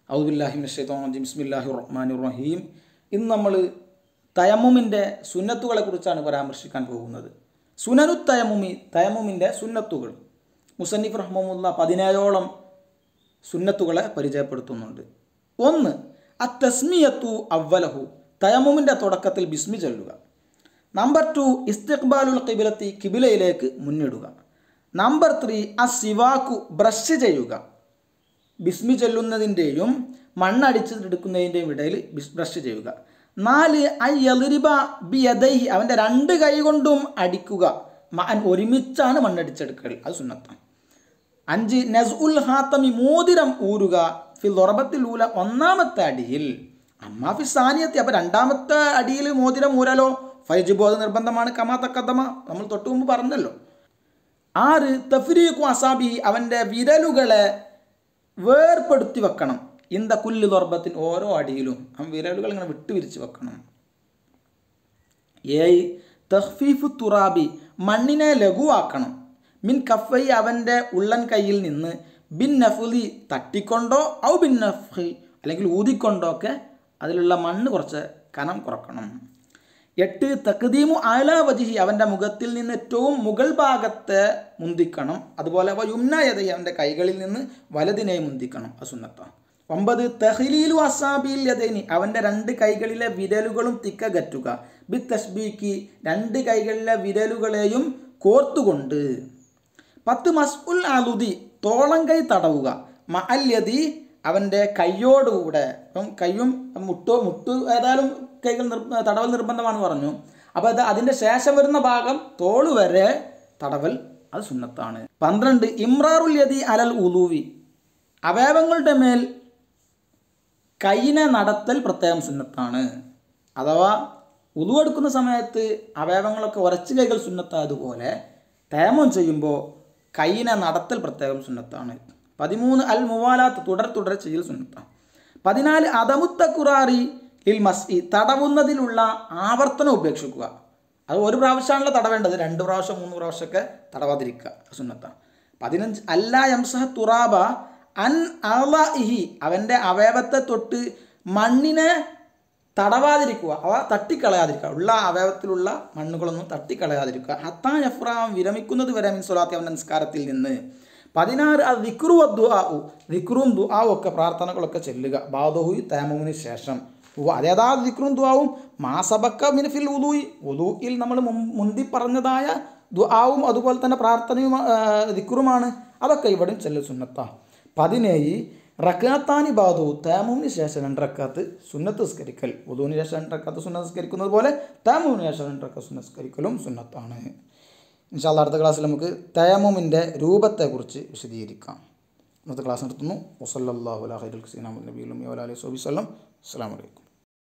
ഔദുല്ലാഹിമിൻ ഷെയ്ത്തോണി ബിസ്മില്ലാഹി റഹ്മാൻ റഹീം ഇന്ന് നമ്മൾ തയമ്മുമിൻ്റെ സുന്നത്തുകളെ കുറിച്ചാണ് പരാമർശിക്കാൻ പോകുന്നത് സുനനു തയമ്മുമി തയമ്മുമിൻ്റെ സുന്നത്തുകൾ മുസന്നിഫ് റഹ്മുല്ല പതിനേഴോളം സുന്നത്തുകളെ പരിചയപ്പെടുത്തുന്നുണ്ട് ഒന്ന് അ തസ്മിയത്തു അവലഹു തയമ്മുമിൻ്റെ തുടക്കത്തിൽ ബിസ്മി ചൊല്ലുക നമ്പർ ടു ഇസ്തിഖ്ബാലുൽ കിബിലത്തി കിബിലയിലേക്ക് മുന്നിടുക നമ്പർ ത്രീ അ സിവാക്കു ബ്രഷ് ചെയ്യുക ബിസ്മി ചൊല്ലുന്നതിൻ്റെയും മണ്ണടിച്ചെടുക്കുന്നതിൻ്റെയും ഇടയിൽ ബിസ് ബ്രഷ് ചെയ്യുക നാല് ഐ എലിരിബ ബി യദൈഹി അവൻ്റെ രണ്ട് കൈ കൊണ്ടും അടിക്കുക മഅൻ ഒരുമിച്ചാണ് മണ്ണടിച്ചെടുക്കൽ അത് സുന്നത്താണ് അഞ്ച് നസ് ഉൽ ഹാത്തമി മോതിരം ഊരുക ഫിൽ ഉറബത്തിൽ ഊല ഒന്നാമത്തെ അടിയിൽ അമ്മ ഫി സാനിയത്തി അപ്പോൾ രണ്ടാമത്തെ അടിയിൽ മോതിരം ഊരലോ ഫൈജുബോ അത് നിർബന്ധമാണ് കമാ തക്കത്തമ നമ്മൾ തൊട്ടു മുമ്പ് പറഞ്ഞല്ലോ ആറ് തഫ്രീഖു അസാബി അവൻ്റെ വിരലുകളെ വേർപ്പെടുത്തി വെക്കണം ഇന്ത കുല്ല് ദുർബത്തിൻ ഓരോ അടിയിലും അവൻ വിരലുകൾ ഇങ്ങനെ വിട്ടുപിരിച്ച് വെക്കണം ഏയ് തഹ്ഫീഫു തുറാബി മണ്ണിനെ ലഘുവാക്കണം മിൻ കഫൈ അവൻ്റെ ഉള്ളൻ കയ്യിൽ നിന്ന് ബിൻ നഫുലി തട്ടിക്കൊണ്ടോ ഔ ബിൻ നഫി അല്ലെങ്കിൽ ഊതിക്കൊണ്ടോ ഒക്കെ അതിലുള്ള മണ്ണ് കുറച്ച് കനം കുറക്കണം എട്ട് തക്ദീമു ആലാവജിഹി അവൻ്റെ മുഖത്തിൽ നിന്ന് ഏറ്റവും മുകൾ ഭാഗത്തെ മുന്തിക്കണം അതുപോലെ അവ യുംനയതയി അവൻ്റെ കൈകളിൽ നിന്ന് വലതിനെ മുന്തിക്കണം അസുന്നത്ത ഒമ്പത് തഹ്ലീലു അസാബിൽ യദൈനി അവൻ്റെ രണ്ട് കൈകളിലെ വിരലുകളും തിക്കകറ്റുക ബി തസ്ബീക്ക് രണ്ട് കൈകളിലെ വിരലുകളെയും കോർത്തുകൊണ്ട് പത്ത് മസ്ഉൽ അലുദി തോളം കൈ തടവുക മഅല്യതി അവൻ്റെ കയ്യോടുകൂടെ ഇപ്പം കയ്യും മുട്ടോ മുട്ടു ഏതായാലും കൈകൾ നിർ തടവൽ നിർബന്ധമാണെന്ന് പറഞ്ഞു അപ്പോൾ അത് അതിൻ്റെ ശേഷം വരുന്ന ഭാഗം തോള് വരെ തടവൽ അത് സുന്നത്താണ് പന്ത്രണ്ട് ഇമ്രാറുൽ യതി അലൽ ഉലൂവി അവയവങ്ങളുടെ മേൽ കൈയിനെ നടത്തൽ പ്രത്യേകം സുന്നത്താണ് അഥവാ ഉതു എടുക്കുന്ന സമയത്ത് അവയവങ്ങളൊക്കെ ഉരച്ച് കൈകൾ സുന്നത്തായതുപോലെ തേമം ചെയ്യുമ്പോൾ കൈയിനെ നടത്തൽ പ്രത്യേകം സുന്നത്താണ് പതിമൂന്ന് അൽ മുവാലാത്ത് തുടർ തുടർ ചെയ്യൽ സുന്നത്താണ് പതിനാല് അതമുത്ത കുറാറി ലിൽ മസ്ഇ തടവുന്നതിലുള്ള ആവർത്തനം ഉപേക്ഷിക്കുക അത് ഒരു പ്രാവശ്യമാണല്ലോ തടവേണ്ടത് രണ്ട് പ്രാവശ്യം മൂന്ന് പ്രാവശ്യമൊക്കെ തടവാതിരിക്കുക സുന്നത്താണ് പതിനഞ്ച് അല്ല യംസഹ തുറാബ അൻ അളഇഹി അവൻ്റെ അവയവത്തെ തൊട്ട് മണ്ണിനെ തടവാതിരിക്കുക അവ തട്ടിക്കളയാതിരിക്കുക ഉള്ള അവയവത്തിലുള്ള മണ്ണുകളൊന്നും തട്ടിക്കളയാതിരിക്കുക ഹത്താ യഫ്രാം വിരമിക്കുന്നത് വരെ മിൻ സ്വലാത്തി അവൻ്റെ നിസ്കാരത്തിൽ നിന്ന് പതിനാറ് അത് വിക്രു ദുആഉ വിക്രും ദുആവും ഒക്കെ പ്രാർത്ഥനകളൊക്കെ ചെല്ലുക ബാദോഹു തേമുവിന് ശേഷം അതേതാ വിക്രും ദുആവും മാസബക്ക മിനഫിൽ ഉദൂയി ഉദൂയിൽ നമ്മൾ മുന്തി പറഞ്ഞതായ ദുആവും അതുപോലെ തന്നെ പ്രാർത്ഥനയും ദിക്റുമാണ് അതൊക്കെ ഇവിടെയും ചെല്ലു സുന്നത്താ പതിനേഴ് റക്കാത്താനി ബാധു തേമുവിന് ശേഷം രണ്ട് റക്കാത്ത് സുന്നത്ത് നിസ്കരിക്കൽ ഉദുവിന് ശേഷം രണ്ട് റക്കാത്ത് സുന്നത്ത് നിസ്കരിക്കുന്നത് പോലെ തേമുവിന് ശേഷം രണ്ട് റക്കാത്ത് സുന്നത്ത് നിസ്കരിക്കലും സുന്നത്താണ് ഇൻഷാല്ല അടുത്ത ക്ലാസ്സിൽ നമുക്ക് തേമുമിൻ്റെ രൂപത്തെക്കുറിച്ച് വിശദീകരിക്കാം ഇന്നത്തെ ക്ലാസ് നിർത്തുന്നു വസല്ലാഹു അലഹി നബീലും അലൈഹി സ്വബി സ്വലം അസ്സാം വലൈക്കും